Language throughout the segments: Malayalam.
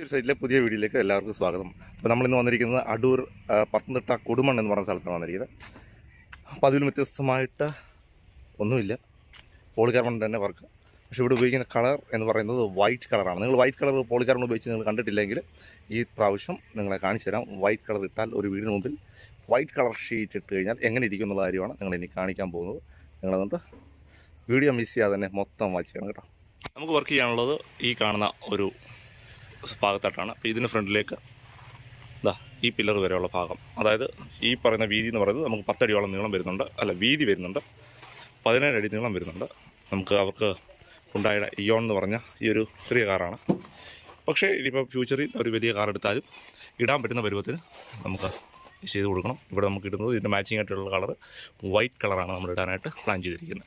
പുതിയൊരു സൈറ്റിലെ പുതിയ വീഡിയോയിലേക്ക് എല്ലാവർക്കും സ്വാഗതം അപ്പോൾ നമ്മളിന്ന് വന്നിരിക്കുന്നത് അടൂർ ആ, പത്തനംതിട്ട കൊടുമൺ എന്ന് പറഞ്ഞ സ്ഥലത്താണ് വന്നിരിക്കുന്നത് അപ്പോൾ അതിലും വ്യത്യസ്തമായിട്ട് ഒന്നുമില്ല പോളികാർബൺ തന്നെ വർക്ക് പക്ഷേ ഇവിടെ ഉപയോഗിക്കുന്ന കളർ എന്ന് പറയുന്നത് വൈറ്റ് കളറാണ് നിങ്ങൾ വൈറ്റ് കളർ പോളികാർബൺ ഉപയോഗിച്ച് നിങ്ങൾ കണ്ടിട്ടില്ലെങ്കിൽ ഈ പ്രാവശ്യം നിങ്ങളെ കാണിച്ചു തരാം വൈറ്റ് കളർ ഇട്ടാൽ ഒരു വീടിന് മുമ്പിൽ വൈറ്റ് കളർ ഷീറ്റ് ഇട്ട് കഴിഞ്ഞാൽ എങ്ങനെ ഇരിക്കും എന്നുള്ള കാര്യമാണ് നിങ്ങൾ ഇനി കാണിക്കാൻ പോകുന്നത് നിങ്ങളതുകൊണ്ട് വീഡിയോ മിസ് ചെയ്യാതെ തന്നെ മൊത്തം വാച്ച് ചെയ്യണം കേട്ടോ നമുക്ക് വർക്ക് ചെയ്യാനുള്ളത് ഈ കാണുന്ന ഒരു ഭാഗത്തായിട്ടാണ് അപ്പോൾ ഇതിന് ഫ്രണ്ടിലേക്ക് ഇതാ ഈ പില്ലർ വരെയുള്ള ഭാഗം അതായത് ഈ പറയുന്ന വീതി എന്ന് പറയുന്നത് നമുക്ക് പത്തടിയോളം നീളം വരുന്നുണ്ട് അല്ല വീതി വരുന്നുണ്ട് പതിനേഴ് അടി നീളം വരുന്നുണ്ട് നമുക്ക് അവർക്ക് ഉണ്ടായ ഇയോൺ എന്ന് പറഞ്ഞ ഈ ഒരു ചെറിയ കാറാണ് പക്ഷേ ഇനിയിപ്പോൾ ഫ്യൂച്ചറിൽ ഒരു വലിയ കാർ എടുത്താലും ഇടാൻ പറ്റുന്ന പരുവത്തിന് നമുക്ക് ചെയ്ത് കൊടുക്കണം ഇവിടെ നമുക്ക് ഇടുന്നത് ഇതിൻ്റെ മാച്ചിങ് ആയിട്ടുള്ള കളർ വൈറ്റ് കളറാണ് നമ്മൾ ഇടാനായിട്ട് പ്ലാൻ ചെയ്തിരിക്കുന്നത്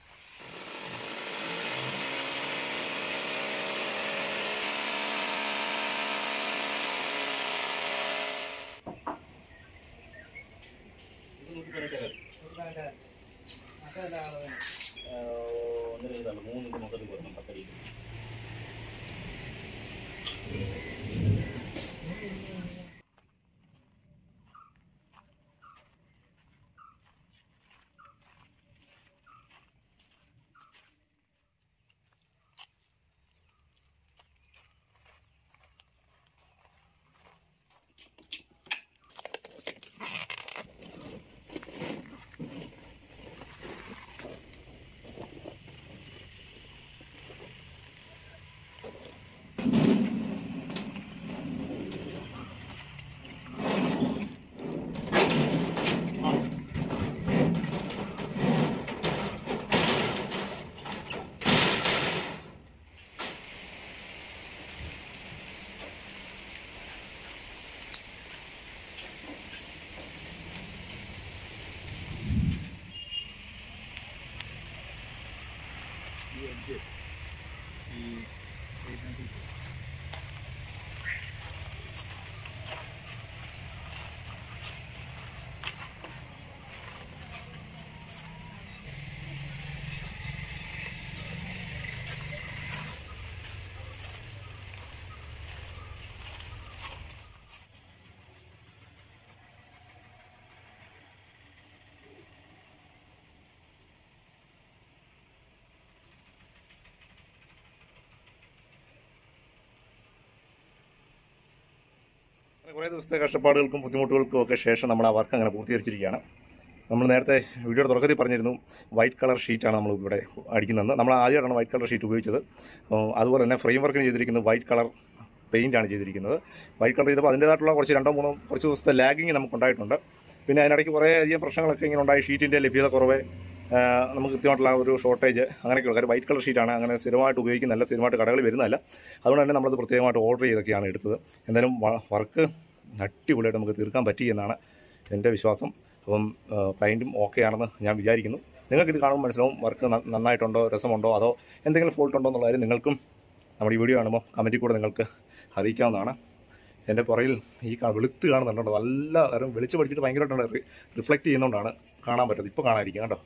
അങ്ങനെ കുറേ ദിവസത്തെ കഷ്ടപ്പാടുകൾക്കും ബുദ്ധിമുട്ടുകൾക്കും ഒക്കെ ശേഷം നമ്മൾ ആ വർക്ക് അങ്ങനെ പൂർത്തീകരിച്ചിരിക്കുകയാണ് നമ്മൾ നേരത്തെ വീഡിയോയുടെ തുടക്കത്തിൽ പറഞ്ഞിരുന്നു വൈറ്റ് കളർ ഷീറ്റാണ് നമ്മൾ ഇവിടെ അടിക്കുന്നത് നമ്മൾ ആദ്യമായിട്ടാണ് വൈറ്റ് കളർ ഷീറ്റ് ഉപയോഗിച്ചത് അപ്പോൾ അതുപോലെ തന്നെ ഫ്രെയിം വർക്കിന് ചെയ്തിരിക്കുന്നത് വൈറ്റ് കളർ പെയിൻ്റാണ് ചെയ്തിരിക്കുന്നത് വൈറ്റ് കളർ ചെയ്തപ്പോൾ അതിൻ്റേതായിട്ടുള്ള കുറച്ച് രണ്ടോ മൂന്നോ കുറച്ച് ദിവസത്തെ ലാഗിങ് നമുക്ക് ഉണ്ടായിട്ടുണ്ട് പിന്നെ അതിനിടയ്ക്ക് കുറേ അധികം പ്രശ്നങ്ങളൊക്കെ ഇങ്ങനെ ഉണ്ടായി ഷീറ്റിൻ്റെ ലഭ്യത കുറവ് ആ, നമുക്ക് കൃത്യമായിട്ടുള്ള ആ ഒരു ഷോർട്ടേജ് അങ്ങനെയൊക്കെയുള്ള കാര്യം വൈറ്റ് കളർ ഷീറ്റാണ് അങ്ങനെ സ്ഥിരമായിട്ട് ഉപയോഗിക്കുന്നതല്ല സ്ഥിരമായിട്ട് കടകളിൽ വരുന്നതല്ല അതുകൊണ്ട് തന്നെ നമ്മളത് പ്രത്യേകമായിട്ട് ഓർഡർ ചെയ്തൊക്കെയാണ് എടുത്തത് എന്തായാലും വർക്ക് അടിപൊളിയായിട്ട് നമുക്ക് തീർക്കാൻ പറ്റി എന്നാണ് എൻ്റെ വിശ്വാസം അപ്പം ക്ലയൻറ്റും ഓക്കെ ആണെന്ന് ഞാൻ വിചാരിക്കുന്നു നിങ്ങൾക്ക് ഇത് കാണുമ്പോൾ മനസ്സിലാവും വർക്ക് നന്നായിട്ടുണ്ടോ രസമുണ്ടോ അതോ എന്തെങ്കിലും ഫോൾട്ട് ഉണ്ടോ എന്നുള്ള കാര്യം നിങ്ങൾക്കും നമ്മുടെ ഈ വീഡിയോ കാണുമ്പോൾ കമൻറ്റിൽ കൂടെ നിങ്ങൾക്ക് അറിയിക്കാവുന്നതാണ് എൻ്റെ പുറയിൽ ഈ കാ- വെളുത്ത് കാണുന്നുണ്ടോ നല്ല നേരം വെളിച്ച് പഠിച്ചിട്ട് ഭയങ്കരമായിട്ടാണ് റിഫ്ലക്റ്റ് ചെയ്യുന്നതുകൊണ്ടാണ് കാണാൻ പറ്റുന്നത് ഇപ്പോൾ കാണാതിരിക്കും കേട്ടോ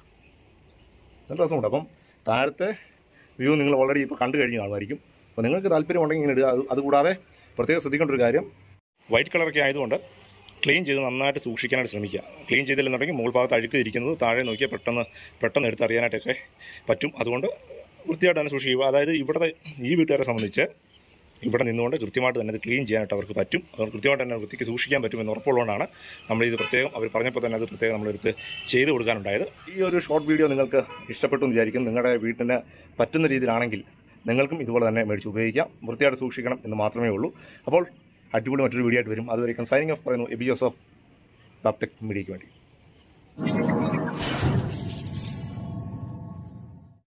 നല്ല രസമുണ്ട് അപ്പം താഴത്തെ വ്യൂ നിങ്ങൾ ഓൾറെഡി ഇപ്പോൾ കണ്ടു കഴിഞ്ഞ് കാണുമായിരിക്കും അപ്പോൾ നിങ്ങൾക്ക് താല്പര്യം ഉണ്ടെങ്കിൽ ഇങ്ങനെ ഇടുക അത് അതുകൂടാതെ പ്രത്യേകം ശ്രദ്ധിക്കേണ്ട ഒരു കാര്യം വൈറ്റ് കളറൊക്കെ ആയതുകൊണ്ട് ക്ലീൻ ചെയ്ത് നന്നായിട്ട് സൂക്ഷിക്കാനായിട്ട് ശ്രമിക്കുക ക്ലീൻ ചെയ്തില്ലെന്നുണ്ടെങ്കിൽ മുകൾ ഭാഗത്ത് അഴുക്ക് ഇരിക്കുന്നത് താഴെ നോക്കിയാൽ പെട്ടെന്ന് പെട്ടെന്ന് എടുത്തറിയാനായിട്ടൊക്കെ പറ്റും അതുകൊണ്ട് വൃത്തിയായിട്ട് തന്നെ സൂക്ഷിക്കുക അതായത് ഇവിടുത്തെ ഈ വീട്ടുകാരെ സംബന്ധിച്ച് ഇവിടെ നിന്നുകൊണ്ട് കൃത്യമായിട്ട് തന്നെ ഇത് ക്ലീൻ ചെയ്യാനായിട്ട് അവർക്ക് പറ്റും അവർ കൃത്യമായിട്ട് തന്നെ വൃത്തിക്ക് സൂക്ഷിക്കാൻ പറ്റുമെന്ന് ഉറപ്പുള്ളതുകൊണ്ടാണ് നമ്മളിത് പ്രത്യേകം അവർ പറഞ്ഞപ്പോൾ തന്നെ അത് പ്രത്യേകം നമ്മളെടുത്ത് ചെയ്ത് കൊടുക്കാനുണ്ടായത് ഈ ഒരു ഷോർട്ട് വീഡിയോ നിങ്ങൾക്ക് ഇഷ്ടപ്പെട്ടു എന്ന് വിചാരിക്കും നിങ്ങളുടെ വീട്ടിന് പറ്റുന്ന രീതിയിലാണെങ്കിൽ നിങ്ങൾക്കും ഇതുപോലെ തന്നെ മേടിച്ച് ഉപയോഗിക്കാം വൃത്തിയായിട്ട് സൂക്ഷിക്കണം എന്ന് മാത്രമേ ഉള്ളൂ അപ്പോൾ അടിപൊളി മറ്റൊരു വീഡിയോ ആയിട്ട് വരും അതുവരെ സൈനിങ് ഓഫ് പറയുന്നു എബി ജോസഫ് ടാപ്ടെക് മീഡിയയ്ക്ക് വേണ്ടി